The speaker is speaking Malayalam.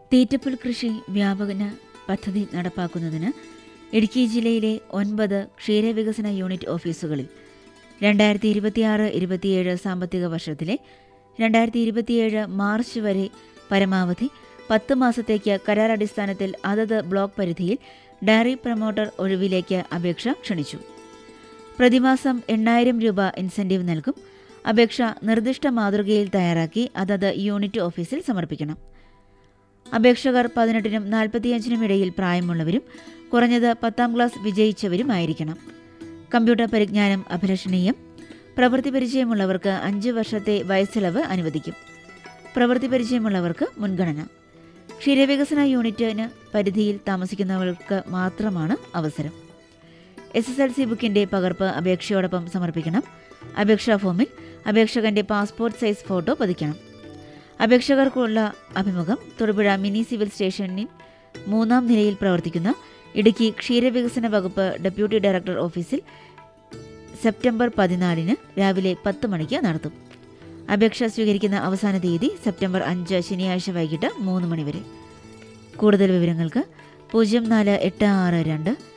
തീറ്റപ്പുൽ കൃഷി വ്യാപന പദ്ധതി നടപ്പാക്കുന്നതിന് ഇടുക്കി ജില്ലയിലെ ഒൻപത് ക്ഷീരവികസന യൂണിറ്റ് ഓഫീസുകളിൽ രണ്ടായിരത്തി ഇരുപത്തിയാറ് ഇരുപത്തിയേഴ് സാമ്പത്തിക വർഷത്തിലെ രണ്ടായിരത്തി ഇരുപത്തിയേഴ് മാർച്ച് വരെ പരമാവധി പത്ത് മാസത്തേക്ക് കരാർ അടിസ്ഥാനത്തിൽ അതത് ബ്ലോക്ക് പരിധിയിൽ ഡയറി പ്രൊമോട്ടർ ഒഴിവിലേക്ക് അപേക്ഷ ക്ഷണിച്ചു പ്രതിമാസം എണ്ണായിരം രൂപ ഇൻസെന്റീവ് നൽകും അപേക്ഷ നിർദ്ദിഷ്ട മാതൃകയിൽ തയ്യാറാക്കി അതത് യൂണിറ്റ് ഓഫീസിൽ സമർപ്പിക്കണം അപേക്ഷകർ പതിനെട്ടിനും നാൽപ്പത്തിയഞ്ചിനും ഇടയിൽ പ്രായമുള്ളവരും കുറഞ്ഞത് പത്താം ക്ലാസ് വിജയിച്ചവരുമായിരിക്കണം കമ്പ്യൂട്ടർ പരിജ്ഞാനം അഭിലഷണീയം പ്രവൃത്തി പരിചയമുള്ളവർക്ക് അഞ്ച് വർഷത്തെ വയസ്സിളവ് അനുവദിക്കും പ്രവൃത്തി പരിചയമുള്ളവർക്ക് മുൻഗണന ക്ഷീരവികസന യൂണിറ്റിന് പരിധിയിൽ താമസിക്കുന്നവർക്ക് മാത്രമാണ് അവസരം എസ് എസ് എൽ സി ബുക്കിന്റെ പകർപ്പ് അപേക്ഷയോടൊപ്പം സമർപ്പിക്കണം അപേക്ഷാ ഫോമിൽ അപേക്ഷകന്റെ പാസ്പോർട്ട് സൈസ് ഫോട്ടോ പതിക്കണം അപേക്ഷകർക്കുള്ള അഭിമുഖം തൊടുപുഴ മിനി സിവിൽ സ്റ്റേഷനിൽ മൂന്നാം നിലയിൽ പ്രവർത്തിക്കുന്ന ഇടുക്കി ക്ഷീരവികസന വകുപ്പ് ഡെപ്യൂട്ടി ഡയറക്ടർ ഓഫീസിൽ സെപ്റ്റംബർ പതിനാലിന് രാവിലെ പത്ത് മണിക്ക് നടത്തും അപേക്ഷ സ്വീകരിക്കുന്ന അവസാന തീയതി സെപ്റ്റംബർ അഞ്ച് ശനിയാഴ്ച വൈകിട്ട് മൂന്ന് മണിവരെ കൂടുതൽ വിവരങ്ങൾക്ക് പൂജ്യം നാല് എട്ട് ആറ് രണ്ട്